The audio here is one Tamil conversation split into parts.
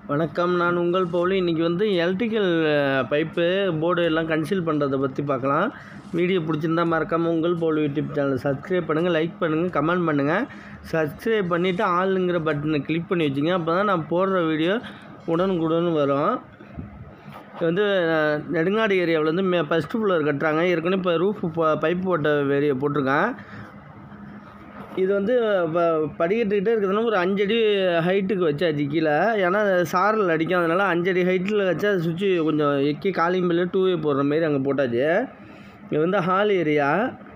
வணக்கம் நான் உங்கள் பவுலி இன்றைக்கி வந்து எலக்ட்ரிக்கல் பைப்பு போர்டு எல்லாம் கன்சீல் பண்ணுறதை பற்றி பார்க்கலாம் வீடியோ பிடிச்சிருந்தா மறக்காமல் உங்கள் பவுல் யூடியூப் சேனல் சப்ஸ்கிரைப் பண்ணுங்கள் லைக் பண்ணுங்கள் கமெண்ட் பண்ணுங்கள் சப்ஸ்கிரைப் பண்ணிவிட்டு ஆளுங்கிற பட்டனை கிளிக் பண்ணி வச்சுங்க அப்போ தான் நான் போடுற வீடியோ உடனுக்குடன் வரும் இது வந்து அஹ், நெடுங்காடு ஏரியாவில் வந்து மே ஃபஸ்ட்டு ஃப்ளோர் கட்டுறாங்க ஏற்கனவே இப்போ ரூஃப் பைப் போட்ட ஏரியா போட்டிருக்கேன் இது வந்து ப- படிக்கட்டுக்கிட்டே இருக்குதுன்னா ஒரு அஞ்சடி ஹைட்டுக்கு வச்சாச்சு கீழே ஏன்னா சாரல் அடிக்கும் அதனால அஞ்சடி ஹைட்டில் வச்சா சுவிட்சு கொஞ்சம் எக்கி காலிங் பில்லு டூ வே போடுற மாரி அங்கே போட்டாச்சு இது வந்து ஹால் ஏரியா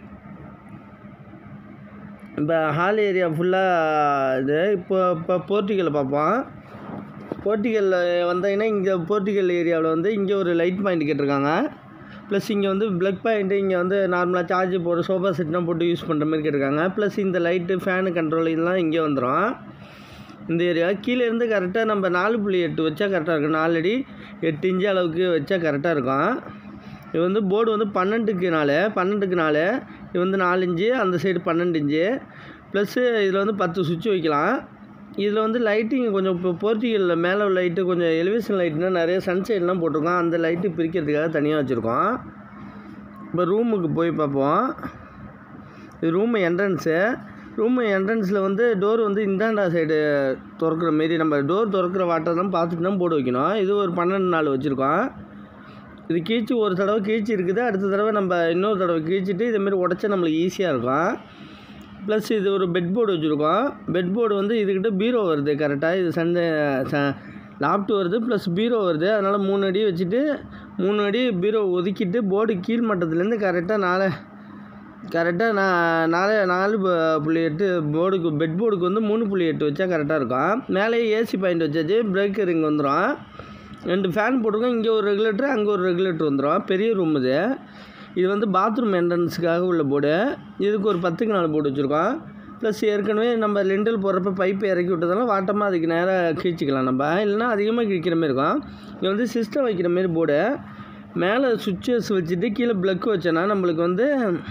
இப்போ ஹால் ஏரியா ஃபுல்லாக இது இப்போ இப்போ போர்ட்டிக்கல் பார்ப்போம் போர்ட்டிக்கலில் வந்தீங்கன்னா இங்கே போர்ட்டிக்கல் ஏரியாவில் வந்து இங்கே ஒரு லைட் பாயிண்ட் கேட்டிருக்காங்க ப்ளஸ் இங்கே வந்து ப்ளக் பாயிண்ட்டு இங்கே வந்து நார்மலாக சார்ஜ் போடுற சோஃபா செட்லாம் போட்டு யூஸ் பண்ணுற மாதிரி கேட்டிருக்காங்க ப்ளஸ் இந்த லைட்டு ஃபேனு கண்ட்ரோல் இதெல்லாம் இங்கே வந்துடும் இந்த ஏரியா கீழே இருந்து கரெக்டாக நம்ம நாலு புள்ளி எட்டு வச்சா கரெக்டாக இருக்கும் நாலு அடி எட்டு இன்ச்சு அளவுக்கு வச்சா கரெக்டாக இருக்கும் இது வந்து போர்டு வந்து பன்னெண்டுக்கு நாலு பன்னெண்டுக்கு நாலு இது வந்து நாலு இன்ச்சு அந்த சைடு பன்னெண்டு இன்ச்சு ப்ளஸ்ஸு இதில் வந்து பத்து சுவிட்ச் வைக்கலாம் இதில் வந்து லைட்டிங் கொஞ்சம் இப்போ போர்ட்டிகளில் மேலே லைட்டு கொஞ்சம் எலிவேஷன் லைட்னா நிறைய சன்சைட்லாம் போட்டிருக்கோம் அந்த லைட்டு பிரிக்கிறதுக்காக தனியாக வச்சுருக்கோம் இப்போ ரூமுக்கு போய் பார்ப்போம் இது ரூம் என்ட்ரன்ஸு ரூம் என்ட்ரன்ஸில் வந்து டோர் வந்து இந்தாண்டா சைடு திறக்கிற மாரி நம்ம டோர் திறக்கிற வாட்டர் தான் பார்த்துட்டு தான் போட்டு வைக்கணும் இது ஒரு பன்னெண்டு நாள் வச்சுருக்கோம் இது கீழ்ச்சி ஒரு தடவை கீழ்ச்சி இருக்குது அடுத்த தடவை நம்ம இன்னொரு தடவை கீழ்ச்சிட்டு இதேமாரி உடச்சா நம்மளுக்கு ஈஸியாக இருக்கும் ப்ளஸ் இது ஒரு பெட் போர்டு வச்சுருக்கோம் பெட் போர்டு வந்து இதுக்கிட்ட பீரோ வருது கரெக்டாக இது சண்டே ச லாப்ட் வருது ப்ளஸ் பீரோ வருது அதனால் மூணு அடி வச்சுட்டு மூணு அடி பீரோ ஒதுக்கிட்டு போர்டு கீழ் மட்டத்துலேருந்து கரெக்டாக நாலு கரெக்டாக நான் நாலு நாலு பு- புள்ளி எட்டு போர்டுக்கு பெட் போர்டுக்கு வந்து மூணு புள்ளி எட்டு வச்சா கரெக்டாக இருக்கும் மேலேயே ஏசி பாயிண்ட் வச்சாச்சு பிரேக் ரிங் வந்துடும் ரெண்டு ஃபேன் போட்டிருக்கோம் இங்கே ஒரு ரெகுலேட்டர் அங்கே ஒரு ரெகுலேட்டர் வந்துடும் பெரிய ரூம் இது இது வந்து பாத்ரூம் என்ட்ரன்ஸுக்காக உள்ள போர்டு இதுக்கு ஒரு பத்துக்கு நாலு போர்டு வச்சுருக்கோம் ப்ளஸ் ஏற்கனவே நம்ம லெண்டல் போடுறப்ப பைப்பு இறக்கி விட்டதால வாட்டமாக அதுக்கு நேராக கீழ்ச்சிக்கலாம் நம்ம இல்லைன்னா அதிகமாக கிழிக்கிற மாதிரி இருக்கும் இது வந்து சிஸ்டம் வைக்கிற மாதிரி போர்டு மேலே சுவிட்சஸ் வச்சுட்டு கீழே ப்ளக் வச்சோன்னா நம்மளுக்கு வந்து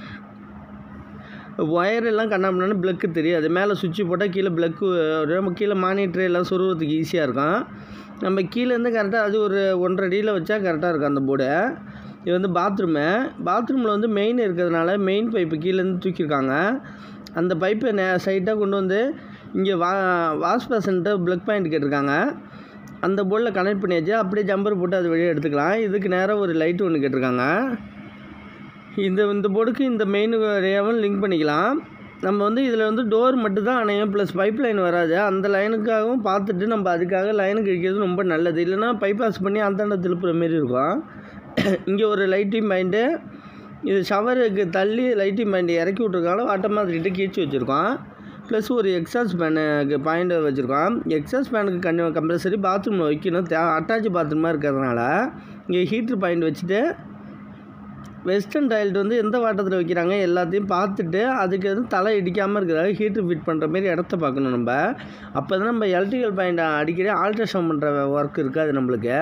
ஒயர் எல்லாம் கண்ணாமண்ணு ப்ளக்கு தெரியாது மேலே சுவிட்சு போட்டால் கீழே ப்ளக்கு நம்ம கீழே மானிட்டர் எல்லாம் சொருவதுக்கு ஈஸியாக இருக்கும் நம்ம கீழேருந்து கரெக்டாக அது ஒரு ஒன்றரை அடியில் வச்சா கரெக்டாக இருக்கும் அந்த போர்டு இது வந்து பாத்ரூமு பாத்ரூமில் வந்து மெயின் இருக்கிறதுனால மெயின் பைப்பு கீழேருந்து தூக்கியிருக்காங்க அந்த பைப்பை நே சைட்டாக கொண்டு வந்து இங்கே வா வாஷ் பேசன்ட்டு ப்ளக் பாயிண்ட் கேட்டிருக்காங்க அந்த போர்டில் கனெக்ட் பண்ணியாச்சு அப்படியே ஜம்பர் போட்டு அது வழியாக எடுத்துக்கலாம் இதுக்கு நேராக ஒரு லைட் ஒன்று கேட்டிருக்காங்க இந்த இந்த போர்டுக்கு இந்த மெயின் ஏரியாவும் லிங்க் பண்ணிக்கலாம் நம்ம வந்து இதில் வந்து டோர் மட்டும் தான் அணையும் ப்ளஸ் பைப் லைன் வராது அந்த லைனுக்காகவும் பார்த்துட்டு நம்ம அதுக்காக லைனுக்கு வைக்கிறது ரொம்ப நல்லது இல்லைன்னா பைபாஸ் பண்ணி அந்தாண்ட திருப்புற மாரி இருக்கும் இங்கே ஒரு லைட்டிங் பாயிண்ட்டு இது ஷவருக்கு தள்ளி லைட்டிங் பாயிண்ட் இறக்கி விட்ருக்காங்க ஆட்டோமேட்டிக்கிட்ட கீழ்ச்சி வச்சுருக்கோம் ப்ளஸ் ஒரு எக்ஸாஸ் ஃபேனுக்கு பாயிண்ட் வச்சுருக்கோம் எக்ஸாஸ் ஃபேனுக்கு கண் கம்பல்சரி பாத்ரூமில் வைக்கணும் தே அட்டாச் பாத்ரூமாக இருக்கிறதுனால இங்கே ஹீட்ரு பாயிண்ட் வச்சுட்டு வெஸ்டர்ன் டைல்ட் வந்து எந்த வாட்டத்தில் வைக்கிறாங்க எல்லாத்தையும் பார்த்துட்டு அதுக்கு வந்து தலை இடிக்காமல் இருக்கிறதாக ஹீட்ரு ஃபிட் பண்ணுற மாதிரி இடத்த பார்க்கணும் நம்ம அப்போ தான் நம்ம எலக்ட்ரிக்கல் பாயிண்ட் அடிக்கடி ஆல்ட்ரேஷன் பண்ணுற ஒர்க் இருக்காது நம்மளுக்கு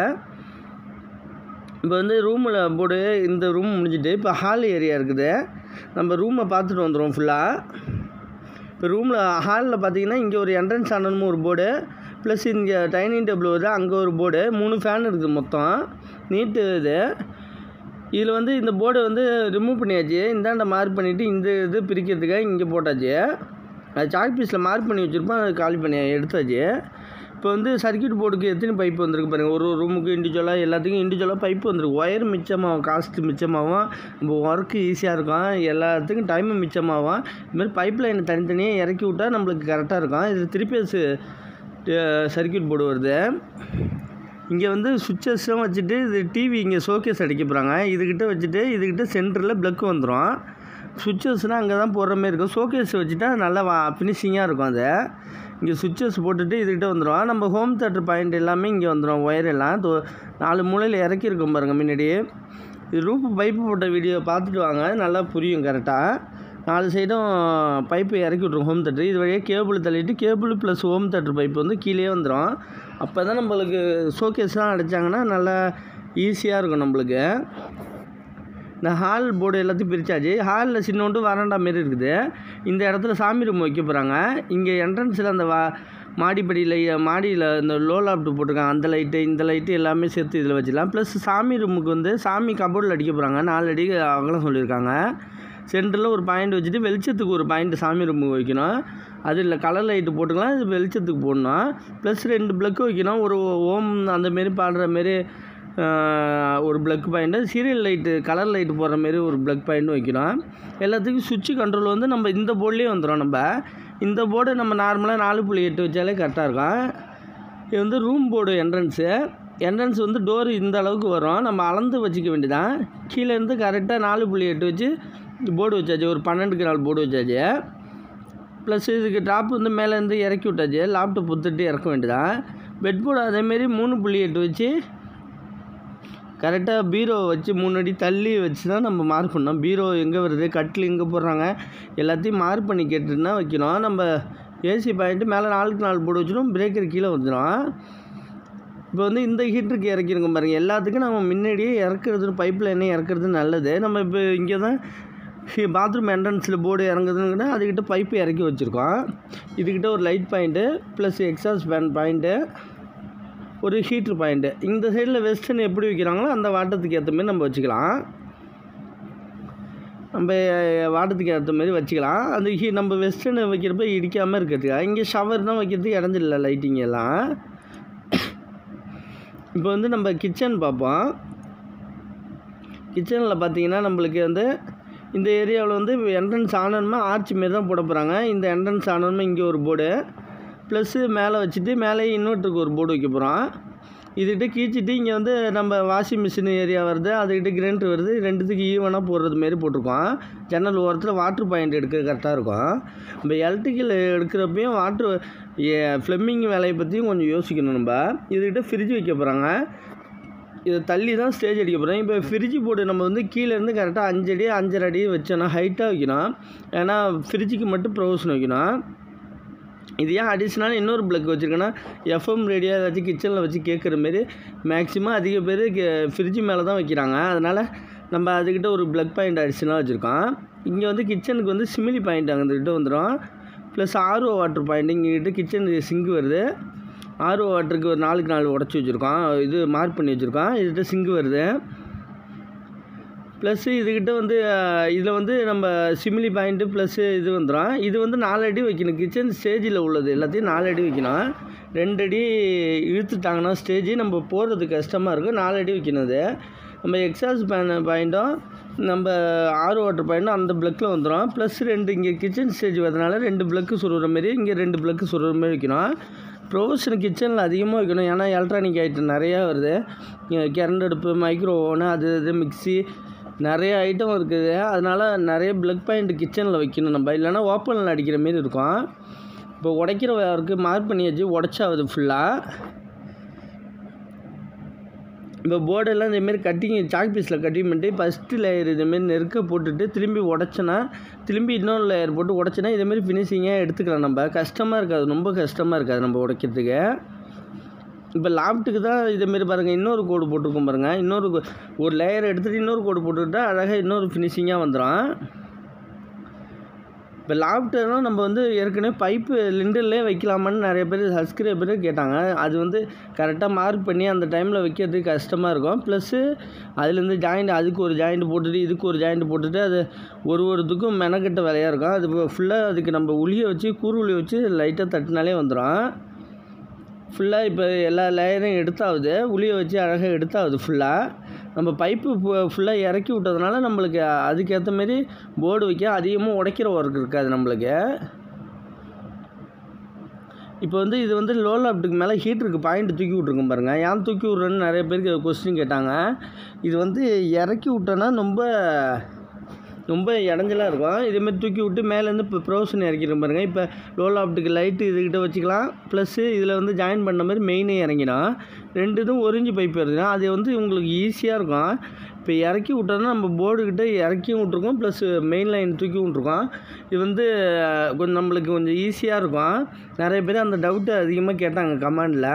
இப்போ வந்து ரூமில் போர்டு இந்த ரூம் முடிஞ்சிட்டு இப்போ ஹால் ஏரியா இருக்குது நம்ம ரூமை பார்த்துட்டு வந்துடுவோம் ஃபுல்லாக இப்போ ரூமில் ஹாலில் பார்த்தீங்கன்னா இங்கே ஒரு என்ட்ரன்ஸ் ஆனனும் ஒரு போர்டு ப்ளஸ் இங்கே டைனிங் டேபிள் வருது அங்கே ஒரு போர்டு மூணு ஃபேன் இருக்குது மொத்தம் நீட்டு இது இதில் வந்து இந்த போர்டை வந்து ரிமூவ் பண்ணியாச்சு இந்தாண்ட மார்க் பண்ணிவிட்டு இந்த இது பிரிக்கிறதுக்காக இங்கே போட்டாச்சு அது சாக் பீஸில் மார்க் பண்ணி வச்சுருப்போம் அதை காலி பண்ணி எடுத்தாச்சு இப்போ வந்து சர்க்யூட் போர்டுக்கு எத்தனை பைப் வந்திருக்கு பாருங்கள் ஒரு ஒரு ரூமுக்கு இண்டிவிஜுவலாக எல்லாத்துக்கும் இண்டிவிஜுவலாக பைப் வந்திருக்கு ஒயர் மிச்சமாகும் காஸ்ட்டு மிச்சமாகும் நம்ம ஒர்க்கு ஈஸியாக இருக்கும் எல்லாத்துக்கும் டைமு மிச்சமாகும் இதுமாதிரி பைப் லைனை தனித்தனியாக இறக்கி விட்டால் நம்மளுக்கு கரெக்டாக இருக்கும் இது திருப்பி சர்க்யூட் போர்டு வருது இங்கே வந்து சுவிட்சஸ்லாம் வச்சுட்டு இது டிவி இங்கே ஷோகேஸ் அடிக்க போகிறாங்க இதுக்கிட்ட வச்சுட்டு இதுக்கிட்ட சென்டரில் ப்ளக் வந்துடும் சுவிட்சஸ்னால் அங்கே தான் போடுற மாதிரி இருக்கும் ஷோகேஸ் வச்சுட்டா நல்லா வா ஃபினிஷிங்காக இருக்கும் அது இங்கே சுவிட்சஸ் போட்டுட்டு இதுக்கிட்ட வந்துடும் நம்ம ஹோம் தேட்டர் பாயிண்ட் எல்லாமே இங்கே வந்துடும் ஒயர் எல்லாம் தோ நாலு மூலையில் இறக்கியிருக்கோம் பாருங்கள் முன்னாடி இது ரூப்பு பைப்பு போட்ட வீடியோ பார்த்துட்டு வாங்க நல்லா புரியும் கரெக்டாக நாலு சைடும் பைப்பு இறக்கி விட்ருவோம் ஹோம் தேட்டர் இது வழியாக கேபிள் தள்ளிட்டு cable plus home theatre pipe வந்து கீழே வந்துடும் அப்போ தான் நம்மளுக்கு ஷோகேஸ்லாம் அடித்தாங்கன்னா நல்லா ஈஸியாக இருக்கும் நம்மளுக்கு இந்த ஹால் போர்டு எல்லாத்தையும் பிரித்தாச்சு ஹாலில் சின்னோண்டு வராண்டா மாரி இருக்குது இந்த இடத்துல சாமி ரூம் வைக்க போகிறாங்க இங்கே என்ட்ரன்ஸில் அந்த வா மாடிப்படியில் மாடியில் இந்த லோ லாப்ட் போட்டிருக்காங்க அந்த லைட்டு இந்த லைட்டு எல்லாமே சேர்த்து இதில் வச்சிடலாம் ப்ளஸ் சாமி ரூமுக்கு வந்து சாமி கபோர்டில் அடிக்க போகிறாங்க நாலு அடி அகலம் சொல்லியிருக்காங்க சென்டரில் ஒரு பாயிண்ட் வச்சுட்டு வெளிச்சத்துக்கு ஒரு பாயிண்ட் சாமி ரூமுக்கு வைக்கணும் அது இல்லை கலர் லைட்டு போட்டுக்கலாம் இது வெளிச்சத்துக்கு போடணும் ப்ளஸ் ரெண்டு ப்ளக்கு வைக்கணும் ஒரு ஓம் அந்த மாரி பாடுற மாரி ஆஹ், ஒரு plug point serial light colour light போடுற மாரி ஒரு ப்ளக் பாயிண்ட் வைக்கணும் எல்லாத்துக்கும் சுவிட்ச் கண்ட்ரோல் வந்து நம்ம இந்த போர்ட்லேயே வந்துடும் நம்ம இந்த போர்டு நம்ம நார்மலாக நாலு புள்ளி எட்டு வச்சாலே கரெக்டாக இருக்கும் இது வந்து ரூம் போர்டு என்ட்ரன்ஸு என்ட்ரன்ஸ் வந்து டோர் இந்த அளவுக்கு வரும் நம்ம அளந்து வச்சுக்க வேண்டியதான் கீழேருந்து கரெக்டாக நாலு புள்ளி எட்டு வச்சு போர்டு வச்சாச்சு ஒரு பன்னெண்டுக்கு நாலு போர்டு வச்சாச்சு ப்ளஸ் இதுக்கு டாப் வந்து மேலேருந்து இறக்கி விட்டாச்சு லேப்டாப் புத்துட்டு இறக்க வேண்டியதான் பெட் போர்டு அதேமாரி மூணு புள்ளி எட்டு வச்சு கரெக்டாக பீரோ வச்சு மூணு அடி தள்ளி வச்சு தான் நம்ம மார்க் பண்ணோம் பீரோ எங்கே வருது கட்டில் எங்கே போடுறாங்க எல்லாத்தையும் மார்க் பண்ணி கேட்டுட்டு தான் வைக்கணும் நம்ம ஏசி பாயிண்ட்டு மேலே நாலுக்கு நாலு போட்டு வச்சிடும் பிரேக்கர் கீழே வந்துடும் இப்போ வந்து இந்த ஹீட்டருக்கு இறக்கிருங்க பாருங்க எல்லாத்துக்கும் நம்ம முன்னாடியே இறக்குறது பைப் லைனே இறக்குறது நல்லது நம்ம இப்போ இங்கே தான் பாத்ரூம் என்ட்ரன்ஸில் போர்டு இறங்குதுன்னு அதுக்கிட்ட பைப்பு இறக்கி வச்சுருக்கோம் இதுக்கிட்ட ஒரு light point plus exhaust fan point ஒரு ஹீட்ரு பாயிண்ட்டு இந்த சைடில் வெஸ்டர்ன் எப்படி வைக்கிறாங்களோ அந்த வாட்டத்துக்கு ஏற்ற மாதிரி நம்ம வச்சுக்கலாம் நம்ம வாட்டத்துக்கு ஏற்ற மாதிரி வச்சுக்கலாம் அந்த ஹீ நம்ம வெஸ்டர்ன் வைக்கிறப்ப இடிக்காமல் இருக்கிறதுக்கு இங்கே ஷவர் தான் வைக்கிறதுக்கு இடஞ்சில்ல லைட்டிங் எல்லாம் இப்போ வந்து நம்ம கிச்சன் பார்ப்போம் கிச்சனில் பார்த்தீங்கன்னா நம்மளுக்கு வந்து இந்த ஏரியாவில் வந்து என்ட்ரன்ஸ் ஆனணுமா ஆர்ச் மாரி தான் போட போகிறாங்க இந்த என்ட்ரன்ஸ் ஆனணுமா இங்கே ஒரு போர்டு ப்ளஸ்ஸு மேலே வச்சுட்டு மேலே இன்வெர்ட்டருக்கு ஒரு போர்டு வைக்க போகிறோம் இதுகிட்ட கீச்சிட்டு இங்கே வந்து நம்ம வாஷிங் மிஷின் ஏரியா வருது அதுக்கிட்ட கிரைண்டர் வருது ரெண்டுத்துக்கு ஈவனாக போடுறது மாரி போட்டிருக்கோம் ஜன்னல் ஓரத்தில் வாட்டர் பாயிண்ட் எடுக்க கரெக்டாக இருக்கும் நம்ம எலக்ட்ரிக்கல் எடுக்கிறப்பையும் வாட்ரு ஃப்ளம்மிங் வேலையை பற்றியும் கொஞ்சம் யோசிக்கணும் நம்ம இதுக்கிட்ட ஃப்ரிட்ஜ் வைக்க போகிறாங்க இதை தள்ளி தான் ஸ்டேஜ் அடிக்க போகிறோம் இப்போ ஃப்ரிட்ஜ் போர்டு நம்ம வந்து கீழேருந்து கரெக்டாக அஞ்சு அடி அஞ்சரை அடி வச்சோன்னா ஹைட்டாக வைக்கணும் ஏன்னா ஃப்ரிட்ஜுக்கு மட்டும் ப்ரொவிஷன் வைக்கணும் இது ஏன் அடிஷ்னல் இன்னொரு பிளக் வச்சுருக்கேன்னா எஃப்எம் ரேடியோ ஏதாச்சும் கிச்சனில் வச்சு கேட்குற மாரி மேக்ஸிமம் அதிக பேர் ஃப்ரிட்ஜ் மேலே தான் வைக்கிறாங்க அதனால் நம்ம அதுக்கிட்ட ஒரு பிளக் பாயிண்ட் அடிஷ்னலாக வச்சுருக்கோம் இங்கே வந்து கிச்சனுக்கு வந்து சிமிலி பாயிண்ட் அங்கேக்கிட்ட வந்துடும் ப்ளஸ் ஆர்ஓ வாட்டர் பாயிண்ட் இங்கேக்கிட்ட கிச்சன் சிங்க் வருது ஆர்ஓ வாட்டருக்கு ஒரு நாலுக்கு நாலு உடச்சி வச்சுருக்கோம் இது மார்க் பண்ணி வச்சுருக்கோம் இதுகிட்ட சிங்க் வருது ப்ளஸ்ஸு இதுக்கிட்ட வந்து இதில் வந்து நம்ம சிமிலி பாயிண்ட்டு ப்ளஸ்ஸு இது வந்துடும் இது வந்து நாலு அடி வைக்கணும் கிச்சன் ஸ்டேஜில் உள்ளது எல்லாத்தையும் நாலு அடி வைக்கணும் ரெண்டு அடி இழுத்துட்டாங்கன்னா ஸ்டேஜ் நம்ம போகிறதுக்கு கஷ்டமாக இருக்கும் நாலு அடி வைக்கணும் அது நம்ம எக்ஸாஸ் பேன் பாயிண்ட்டும் நம்ம ஆறு வாட்டர் பாயிண்ட்டும் அந்த பிளக்கில் வந்துடும் ப்ளஸ் ரெண்டு இங்கே கிச்சன் ஸ்டேஜ் வரதுனால ரெண்டு பிளக்கு சுடுற மாரி இங்கே ரெண்டு பிளக்கு சுடுற மாதிரி வைக்கணும் ப்ரொஃபஷனல் கிச்சனில் அதிகமாக வைக்கணும் ஏன்னா எலக்ட்ரானிக் ஐட்டம் நிறையா வருது கரண்ட் அடுப்பு மைக்ரோ ஓவனு அது இது மிக்ஸி நிறைய ஐட்டம் இருக்குது அதனால் நிறைய ப்ளக் பாயிண்ட் கிச்சனில் வைக்கணும் நம்ம இல்லைன்னா ஓப்பனில் அடிக்கிற மாரி இருக்கும் இப்போ உடைக்கிற ஒர்க்கு மார்க் பண்ணியாச்சு உடச்சாவது ஃபுல்லாக இப்போ போர்டெல்லாம் இதேமாரி கட்டிங் சாக் பீஸில் கட்டிங் பண்ணிட்டு ஃபஸ்ட்டு லேயர் இதேமாரி நெருக்க போட்டுட்டு திரும்பி உடச்சோன்னா திரும்பி இன்னொரு லேயர் போட்டு உடச்சோன்னா இதேமாரி ஃபினிஷிங்காக எடுத்துக்கலாம் நம்ம கஷ்டமாக இருக்காது ரொம்ப கஷ்டமாக இருக்காது நம்ம உடைக்கிறதுக்கு இப்போ லாப்ட்டுக்கு தான் இதேமாரி பாருங்கள் இன்னொரு கோடு போட்டிருக்கோம் பாருங்கள் இன்னொரு கோ- ஒரு லேயர் எடுத்துகிட்டு இன்னொரு கோடு போட்டுக்கிட்டா அழகாக இன்னொரு ஃபினிஷிங்காக வந்துடும் இப்போ லாப்டர்லாம் நம்ம வந்து ஏற்கனவே பைப்பு லிண்டர்லேயே வைக்கலாமான்னு நிறைய பேர் சப்ஸ்கிரைபர் கேட்டாங்க அது வந்து கரெக்டாக மார்க் பண்ணி அந்த டைமில் வைக்கிறதுக்கு கஷ்டமாக இருக்கும் ப்ளஸ்ஸு அதுலேருந்து ஜாயிண்ட் அதுக்கு ஒரு ஜாயிண்ட் போட்டுட்டு இதுக்கு ஒரு ஜாயிண்ட் போட்டுட்டு அது ஒரு ஒருத்துக்கும் மெனக்கெட்ட வேலையாக இருக்கும் அது ஃபுல்லாக அதுக்கு நம்ம உளியை வச்சு கூறு உளியை வச்சு லைட்டாக தட்டினாலே வந்துடும் ஃபுல்லாக இப்போ எல்லா லேயரையும் எடுத்தாவது உளியை வச்சு அழகாக எடுத்தாவது ஃபுல்லாக நம்ம பைப்பு ஃபுல்லாக இறக்கி விட்டதுனால நம்மளுக்கு அதுக்கேற்ற மாரி போர்டு வைக்க அதிகமாக உடைக்கிற ஒர்க் இருக்காது நம்மளுக்கு இப்போ வந்து இது வந்து லோ லாப்ட்டுக்கு மேலே ஹீட்டருக்கு பாயிண்ட் தூக்கி விட்ருக்கோம் பாருங்கள் ஏன் தூக்கி விட்றேன்னு நிறைய பேருக்கு கொஸ்டின் கேட்டாங்க இது வந்து இறக்கி விட்டோன்னா ரொம்ப ரொம்ப இடைஞ்சலாக இருக்கும் இதேமாரி தூக்கி விட்டு மேலேருந்து இப்போ ப்ரோஷன் இறக்கிடும் பாருங்கள் இப்போ லோ லாப்ட்டுக்கு லைட்டு இதுக்கிட்ட வச்சுக்கலாம் ப்ளஸ்ஸு இதில் வந்து ஜாயின் பண்ண மாதிரி மெயினே இறங்கிடும் ரெண்டு இதுவும் ஒரிஞ்சு பைப் வருதுன்னா அது வந்து உங்களுக்கு ஈஸியாக இருக்கும் இப்போ இறக்கி விட்டோன்னா நம்ம போர்டுக்கிட்ட இறக்கியும் விட்ருக்கோம் ப்ளஸ் மெயின் லைன் தூக்கி விட்ருக்கோம் இது வந்து அஹ், கொஞ்சம் நம்மளுக்கு கொஞ்சம் ஈஸியாக இருக்கும் நிறைய பேர் அந்த டவுட்டு அதிகமாக கேட்டாங்க கமாண்டில்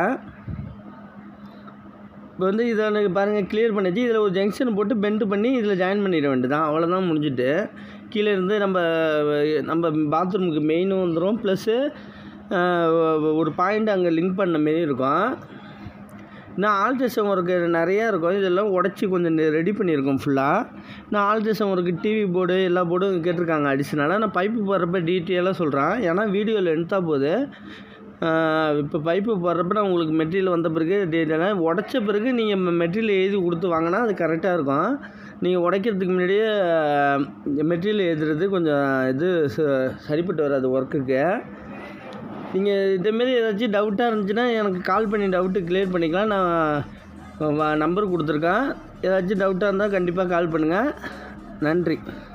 இப்போ வந்து இதை எனக்கு பாருங்கள் கிளியர் பண்ணிச்சு இதில் ஒரு ஜங்ஷன் போட்டு பெண்டு பண்ணி இதில் ஜாயின் பண்ணிட வேண்டியதான் அவ்வளோதான் முடிஞ்சுட்டு கீழே இருந்து நம்ம நம்ம பாத்ரூமுக்கு மெயினும் வந்துடும் ப்ளஸ்ஸு ஒரு பாயிண்ட் அங்கே லிங்க் பண்ண மாரி இருக்கும் நான் ஆல்ட்ரேஷன் ஒர்க்கு நிறையா இருக்கும் இதெல்லாம் உடச்சி கொஞ்சம் ரெடி பண்ணியிருக்கோம் ஃபுல்லாக நான் ஆல்ட்ரேஷன் ஒர்க்கு டிவி போர்டு எல்லா போர்டும் கேட்டிருக்காங்க அடிஷ்னலாக நான் பைப்பு போடுறப்ப டீட்டெயிலாக சொல்கிறேன் ஏன்னா வீடியோவில் எடுத்தால் போது இப்போ பைப்பு போடுறப்ப நான் உங்களுக்கு மெட்டீரியல் வந்த பிறகு டீட்டெயிலாக உடச்ச பிறகு நீங்கள் மெட்டீரியல் எழுதி கொடுத்து வாங்கினா அது கரெக்டாக இருக்கும் நீங்கள் உடைக்கிறதுக்கு முன்னாடியே மெட்டீரியல் எழுதுறது கொஞ்சம் இது ச- சரிப்பட்டு வராது ஒர்க்குக்கு நீங்கள் இதேமாரி ஏதாச்சும் டவுட்டாக இருந்துச்சுன்னா எனக்கு கால் பண்ணி டவுட்டு கிளியர் பண்ணிக்கலாம் நான் நம்பர் கொடுத்துருக்கேன் ஏதாச்சும் டவுட்டாக இருந்தால் கண்டிப்பாக கால் பண்ணுங்கள் நன்றி